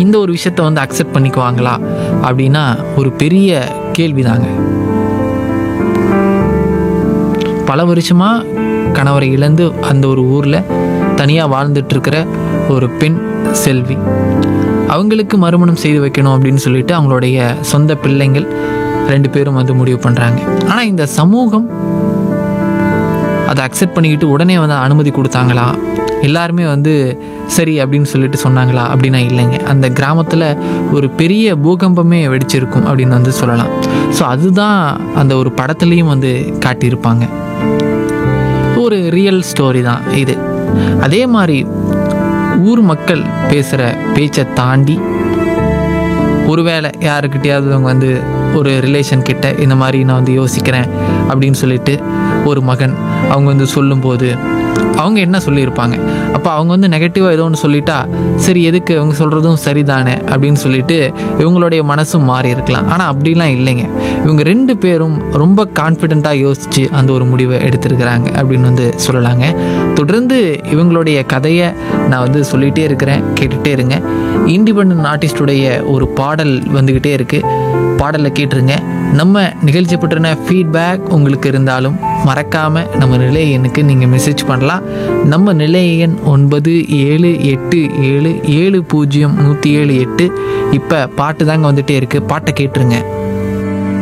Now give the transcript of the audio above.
இந்த ஒரு விஷயத்த வந்து அக்செப்ட் பண்ணிக்குவாங்களா அப்படின்னா ஒரு பெரிய கேள்விதாங்க பல வருஷமாக கணவரை இழந்து அந்த ஒரு ஊரில் தனியாக வாழ்ந்துட்டு இருக்கிற ஒரு பெண் செல்வி அவங்களுக்கு மறுமணம் செய்து வைக்கணும் அப்படின்னு சொல்லிட்டு அவங்களுடைய சொந்த பிள்ளைங்கள் ரெண்டு பேரும் வந்து முடிவு பண்ணுறாங்க ஆனால் இந்த சமூகம் அதை அக்செப்ட் பண்ணிக்கிட்டு உடனே வந்து அனுமதி கொடுத்தாங்களா எல்லாருமே வந்து சரி அப்படின்னு சொல்லிட்டு சொன்னாங்களா அப்படின்னா இல்லைங்க அந்த கிராமத்தில் ஒரு பெரிய பூகம்பமே வெடிச்சிருக்கும் அப்படின்னு வந்து சொல்லலாம் ஸோ அதுதான் அந்த ஒரு படத்துலேயும் வந்து காட்டியிருப்பாங்க ஒரு ரியல் ஸ்டோரி தான் இது அதே மாதிரி ஊர் மக்கள் பேசுகிற பேச்சை தாண்டி ஒருவேளை யாருக்கிட்டையாவது அவங்க வந்து ஒரு ரிலேஷன் கிட்ட இந்த மாதிரி நான் வந்து யோசிக்கிறேன் அப்படின்னு சொல்லிட்டு ஒரு மகன் அவங்க வந்து சொல்லும்போது அவங்க என்ன சொல்லியிருப்பாங்க அப்போ அவங்க வந்து நெகட்டிவாக ஏதோ ஒன்று சொல்லிட்டா சரி எதுக்கு அவங்க சொல்கிறதும் சரிதானே அப்படின்னு சொல்லிட்டு இவங்களுடைய மனசும் மாறி இருக்கலாம் ஆனால் அப்படிலாம் இல்லைங்க இவங்க ரெண்டு பேரும் ரொம்ப கான்ஃபிடெண்ட்டாக யோசித்து அந்த ஒரு முடிவை எடுத்திருக்கிறாங்க அப்படின்னு வந்து சொல்லலாங்க தொடர்ந்து இவங்களுடைய கதையை நான் வந்து சொல்லிகிட்டே இருக்கிறேன் கேட்டுகிட்டே இருங்க இண்டிபெண்ட் ஆர்டிஸ்டுடைய ஒரு பாடல் வந்துக்கிட்டே இருக்குது பாடலை கேட்டுருங்க நம்ம நிகழ்ச்சி பற்றின ஃபீட்பேக் உங்களுக்கு இருந்தாலும் மறக்காமல் நம்ம நிலைய எண்ணுக்கு நீங்கள் மெசேஜ் பண்ணலாம் நம்ம நிலைய எண் ஒன்பது ஏழு எட்டு ஏழு ஏழு பூஜ்ஜியம் நூற்றி ஏழு எட்டு இப்போ பாட்டு தாங்க வந்துகிட்டே இருக்குது பாட்டை கேட்டுருங்க